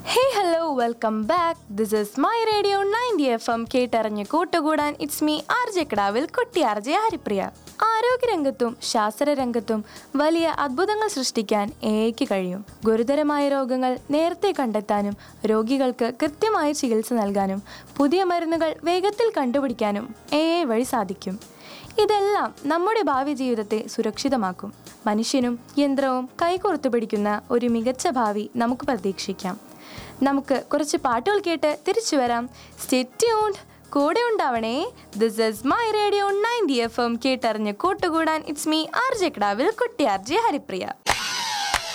hey hello welcome back this is my radio ninety F M കേട്ടറിഞ്ഞ് കൂട്ടുകൂടാൻ it's me R J കടാവിൽ കുട്ടി R J Haripriya ആരോഗ്യരംഗത്തും ശാസ്ത്രരംഗത്തും വലിയ അത്ഭുതങ്ങൾ സൃഷ്ടിക്കാൻ എയ്ക്ക് കഴിയും ഗുരുതരമായ രോഗങ്ങൾ നേരത്തെ കണ്ടെത്താനും രോഗികൾക്ക് കൃത്യമായ ചികിത്സ നൽകാനും പുതിയ മരുന്നുകൾ വേഗത്തിൽ കണ്ടുപിടിക്കാനും എ വഴി സാധിക്കും ഇതെല്ലാം നമ്മുടെ ഭാവി ജീവിതത്തെ സുരക്ഷിതമാക്കും മനുഷ്യനും യന്ത്രവും കൈകോർത്തു പിടിക്കുന്ന ഒരു മികച്ച ഭാവി നമുക്ക് പ്രതീക്ഷിക്കാം നമുക്ക് കുറച്ച് പാട്ടുകൾ കേട്ട് തിരിച്ചു വരാം സ്റ്റെറ്റ്യൂൺഡ് കൂടെ ഉണ്ടാവണേ this is my radio ninety F M കേട്ടറിഞ്ഞ് കൂട്ടുകൂടാൻ ഇറ്റ്സ് മീ ആർ ജെ കടാവിൽ കുട്ടി ആർ ജെ ഹരിപ്രിയ